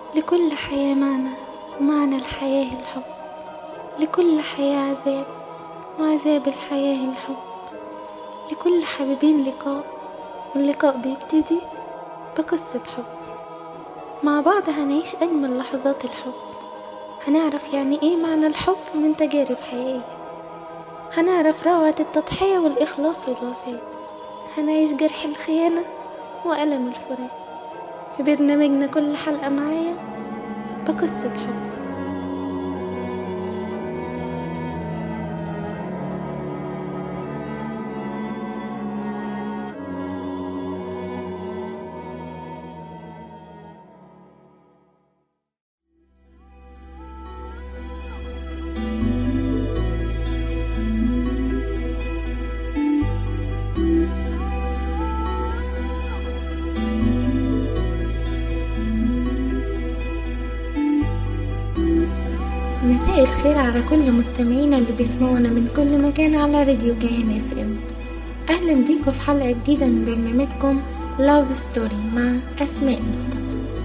لكل حياة معنى ومعنى الحياة الحب لكل حياة عذاب وعذاب الحياة الحب لكل حبيبين لقاء واللقاء بيبتدي بقصة حب مع بعض هنعيش أجمل لحظات الحب هنعرف يعني إيه معنى الحب من تجارب حقيقية هنعرف روعة التضحية والإخلاص والوفاء هنعيش جرح الخيانة وألم الفراق في برنامجنا كل حلقة معايا بقصة حب مساء الخير على كل مستمعينا اللي بيسمعونا من كل مكان على راديو كيان اف ام اهلا بيكم في حلقة جديدة من برنامجكم لاف ستوري مع اسماء مصطفى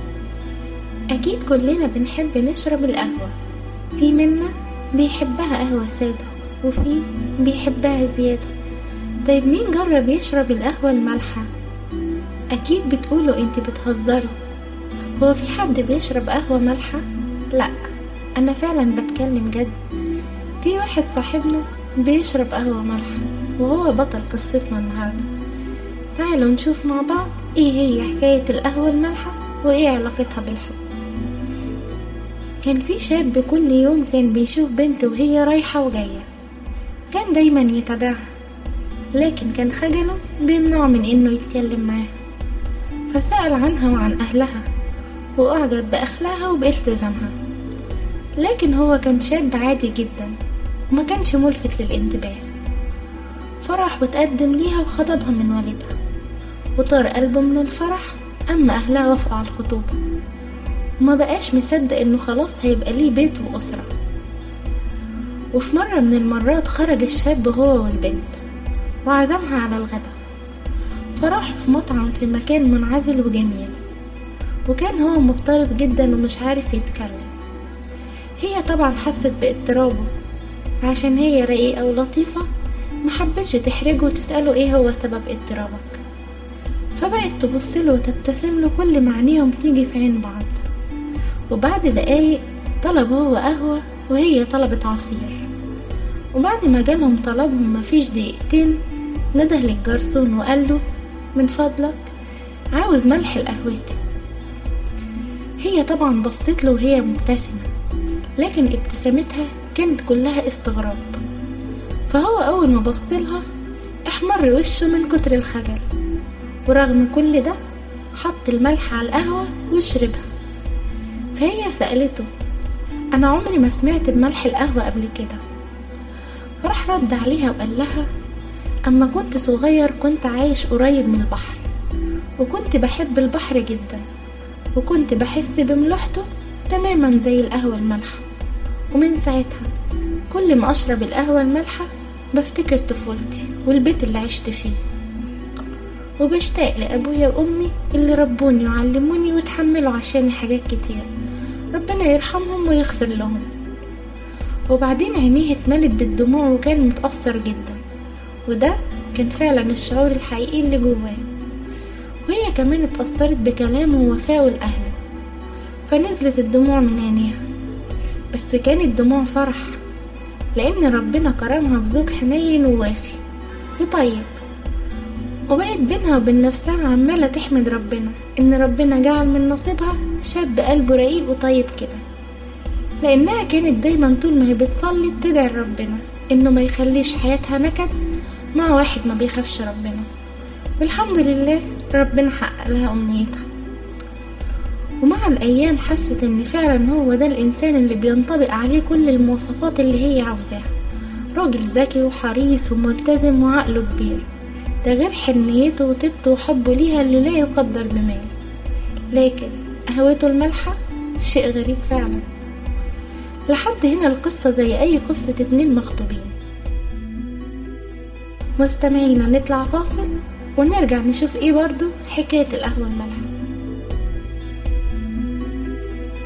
اكيد كلنا بنحب نشرب القهوة في منا بيحبها قهوة سادة وفي بيحبها زيادة طيب مين جرب يشرب القهوة المالحة اكيد بتقولوا انت بتهزري هو في حد بيشرب قهوة مالحة لأ أنا فعلا بتكلم جد في واحد صاحبنا بيشرب قهوة مالحة وهو بطل قصتنا النهاردة تعالوا نشوف مع بعض ايه هي حكاية القهوة المالحة وايه علاقتها بالحب كان في شاب كل يوم كان بيشوف بنت وهي رايحة وجاية كان دايما يتابعها لكن كان خجله بيمنعه من انه يتكلم معاها فسأل عنها وعن أهلها وأعجب بأخلاقها وبالتزامها لكن هو كان شاب عادي جدا وما كانش ملفت للانتباه فرح وتقدم ليها وخطبها من والدها وطار قلبه من الفرح أما أهلها وافقوا على الخطوبة وما بقاش مصدق إنه خلاص هيبقى ليه بيت وأسرة وفي مرة من المرات خرج الشاب هو والبنت وعزمها على الغدا فراحوا في مطعم في مكان منعزل وجميل وكان هو مضطرب جدا ومش عارف يتكلم هي طبعا حست باضطرابه عشان هي رقيقة ولطيفة محبتش تحرجه وتسأله ايه هو سبب اضطرابك فبقت تبصله وتبتسم له كل معانيهم تيجي في عين بعض وبعد دقايق طلب هو قهوة وهي طلبت عصير وبعد ما جالهم طلبهم مفيش دقيقتين نده للجرسون وقال له من فضلك عاوز ملح لقهوتي هي طبعا بصت له وهي مبتسمة لكن ابتسامتها كانت كلها استغراب فهو أول ما بصلها احمر وشه من كتر الخجل ورغم كل ده حط الملح على القهوة وشربها فهي سألته أنا عمري ما سمعت بملح القهوة قبل كده راح رد عليها وقال لها أما كنت صغير كنت عايش قريب من البحر وكنت بحب البحر جدا وكنت بحس بملوحته تماما زي القهوة المالحة ومن ساعتها كل ما أشرب القهوة المالحة بفتكر طفولتي والبيت اللي عشت فيه وبشتاق لأبويا وأمي اللي ربوني وعلموني وتحملوا عشاني حاجات كتير ربنا يرحمهم ويغفر لهم وبعدين عينيه اتملت بالدموع وكان متأثر جدا وده كان فعلا الشعور الحقيقي اللي جواه وهي كمان اتأثرت بكلامه ووفائه لأهله فنزلت الدموع من عينيها بس كانت دموع فرح لأن ربنا كرمها بزوج حنين ووافي وطيب وبقت بينها وبين نفسها عمالة تحمد ربنا إن ربنا جعل من نصيبها شاب قلبه رقيق وطيب كده لأنها كانت دايما طول ما هي بتصلي بتدعي ربنا إنه ما يخليش حياتها نكد مع واحد ما بيخافش ربنا والحمد لله ربنا حقق لها أمنيتها ومع الأيام حست إن فعلا هو ده الإنسان اللي بينطبق عليه كل المواصفات اللي هي عاوزاها راجل ذكي وحريص وملتزم وعقله كبير ده غير حنيته وطيبته وحبه ليها اللي لا يقدر بمال لكن قهوته المالحة شيء غريب فعلا لحد هنا القصة زي أي قصة اتنين مخطوبين مستمعينا نطلع فاصل ونرجع نشوف ايه برضو حكاية القهوة المالحة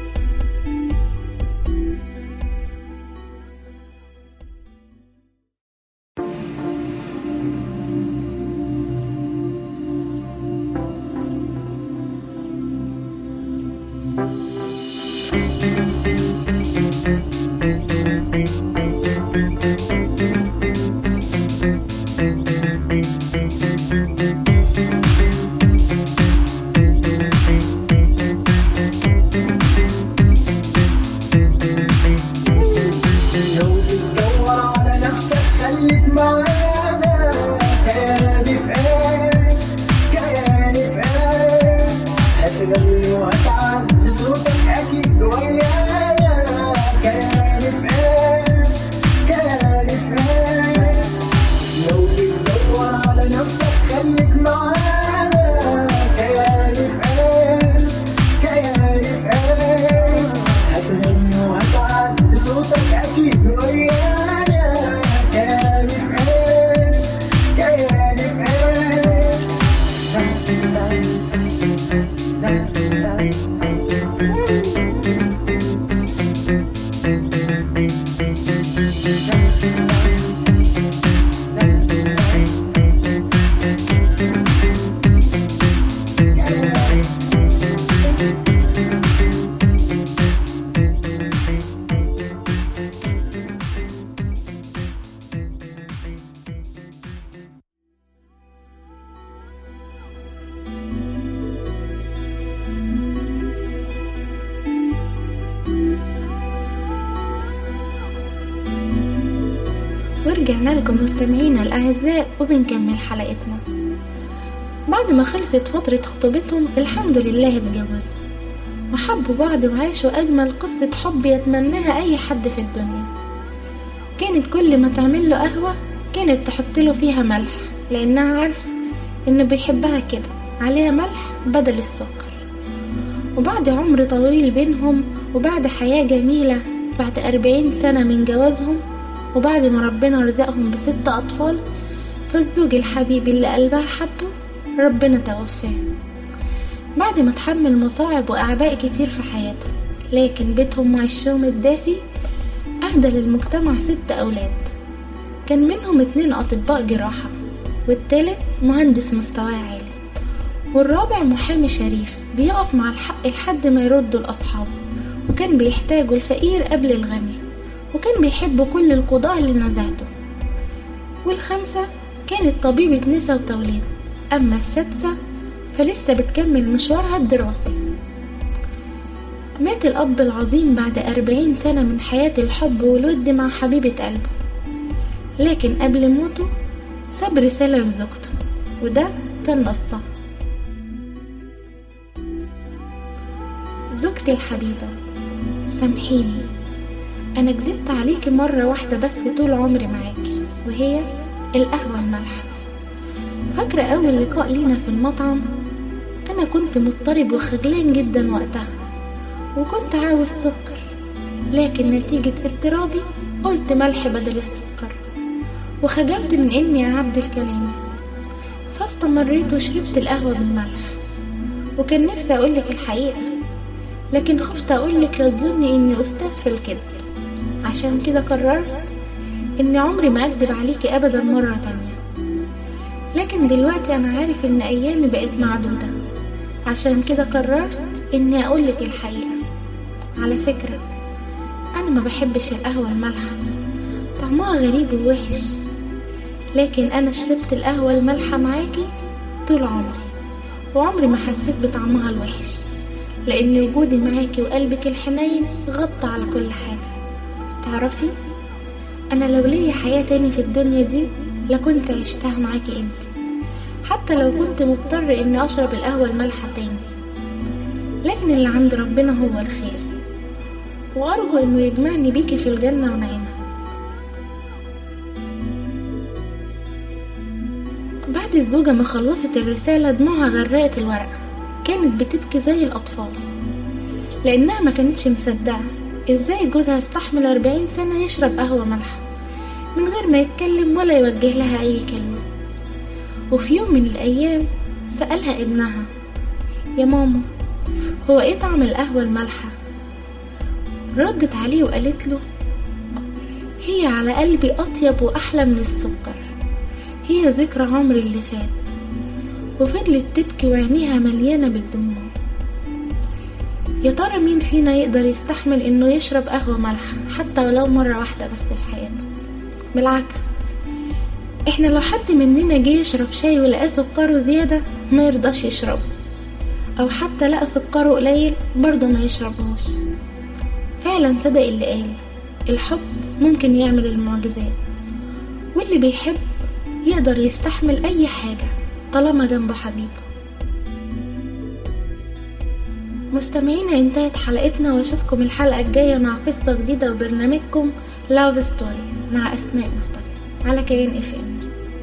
معانا كياني في ايه كياني في ايه هتغني وهتعدي صوتك اكيد ويانا كياني في ايه كياني في ايه لو بتدور على نفسك خليك معانا كياني في ايه كياني في ايه هتغني وهتعدي صوتك اكيد ويانا كياني في ايه كياني في ورجعنا لكم مستمعينا الأعزاء وبنكمل حلقتنا بعد ما خلصت فترة خطوبتهم الحمد لله اتجوزوا وحبوا بعض وعاشوا أجمل قصة حب يتمناها أي حد في الدنيا كانت كل ما تعمل له قهوة كانت تحط له فيها ملح لأنها عارفة إن بيحبها كده عليها ملح بدل السكر وبعد عمر طويل بينهم وبعد حياة جميلة بعد أربعين سنة من جوازهم وبعد ما ربنا رزقهم بست أطفال فالزوج الحبيب اللي قلبها حبه ربنا توفاه بعد ما تحمل مصاعب وأعباء كتير في حياته لكن بيتهم وعشهم الدافي أهدى للمجتمع ست أولاد كان منهم اتنين أطباء جراحة والتالت مهندس مستواه عالي والرابع محامي شريف بيقف مع الحق لحد ما يردوا لأصحابه وكان بيحتاجوا الفقير قبل الغني وكان بيحب كل القضاة اللي نزهته والخامسة كانت طبيبة نسا وتوليد أما السادسة فلسه بتكمل مشوارها الدراسي مات الأب العظيم بعد أربعين سنة من حياة الحب والود مع حبيبة قلبه لكن قبل موته ساب رسالة لزوجته وده كان نصها زوجتي الحبيبة سامحيني أنا كدبت عليكي مرة واحدة بس طول عمري معاكي وهي القهوة المالحة فاكرة أول لقاء لينا في المطعم أنا كنت مضطرب وخجلان جدا وقتها وكنت عاوز سكر لكن نتيجة اضطرابي قلت ملح بدل السكر وخجلت من إني أعدل كلامي فاستمريت وشربت القهوة بالملح وكان نفسي أقولك الحقيقة لكن خفت أقولك لا تظني إني أستاذ في الكذب عشان كده قررت إني عمري ما أكدب عليكي أبدا مرة تانية لكن دلوقتي أنا عارف إن أيامي بقت معدودة عشان كده قررت إني أقولك الحقيقة على فكرة أنا ما بحبش القهوة المالحة طعمها غريب ووحش لكن أنا شربت القهوة المالحة معاكي طول عمري وعمري ما حسيت بطعمها الوحش لأن وجودي معاكي وقلبك الحنين غطى على كل حاجة تعرفي أنا لو ليا حياة تاني في الدنيا دي لكنت عشتها معاكي انت حتى لو كنت مضطر اني اشرب القهوة المالحة تاني لكن اللي عند ربنا هو الخير وارجو انه يجمعني بيكي في الجنة ونعيمها بعد الزوجة ما خلصت الرسالة دموعها غرقت الورقة كانت بتبكي زي الأطفال لأنها ما كانتش مصدقة ازاي جوزها استحمل أربعين سنة يشرب قهوة مالحة من غير ما يتكلم ولا يوجه لها أي كلمة وفي يوم من الأيام سألها ابنها يا ماما هو ايه طعم القهوة المالحة ردت عليه وقالت له هي على قلبي أطيب وأحلى من السكر هي ذكرى عمري اللي فات وفضلت تبكي وعينيها مليانة بالدموع يا ترى مين فينا يقدر يستحمل انه يشرب قهوة مالحة حتى ولو مرة واحدة بس في حياته بالعكس احنا لو حد مننا جه يشرب شاي ولقاه سكره زيادة ما يرضاش يشربه او حتى لقى سكره قليل برضه ما يشربهوش فعلا صدق اللي قال الحب ممكن يعمل المعجزات واللي بيحب يقدر يستحمل أي حاجة طالما جنبه حبيبه مستمعينا انتهت حلقتنا واشوفكم الحلقة الجاية مع قصة جديدة وبرنامجكم لاف ستوري مع أسماء مصطفى على كيان اف ام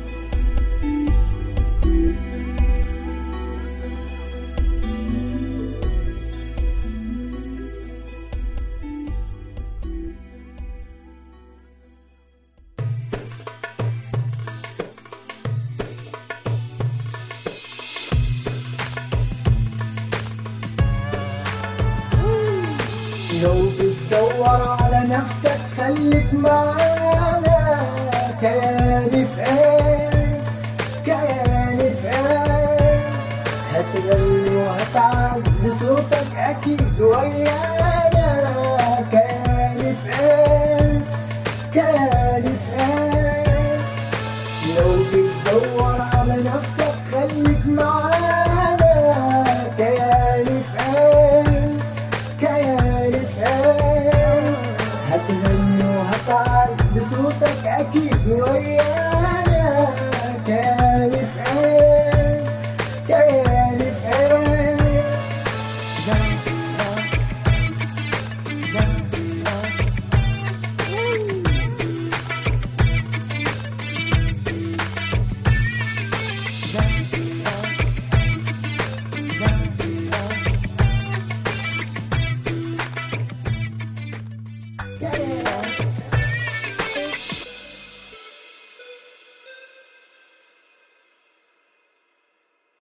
لو بتدور على نفسك خليك معانا كياني في ايه كياني في ايه هتغني وهتعدي صوتك اكيد ويانا كياني في ايه كياني في ايه لو بتدور على نفسك خليك معانا كياني في ايه كياني في ايه هتغني وهتعدي صوتك اكيد ويانا كياني في ايه كياني في ايه Yeah.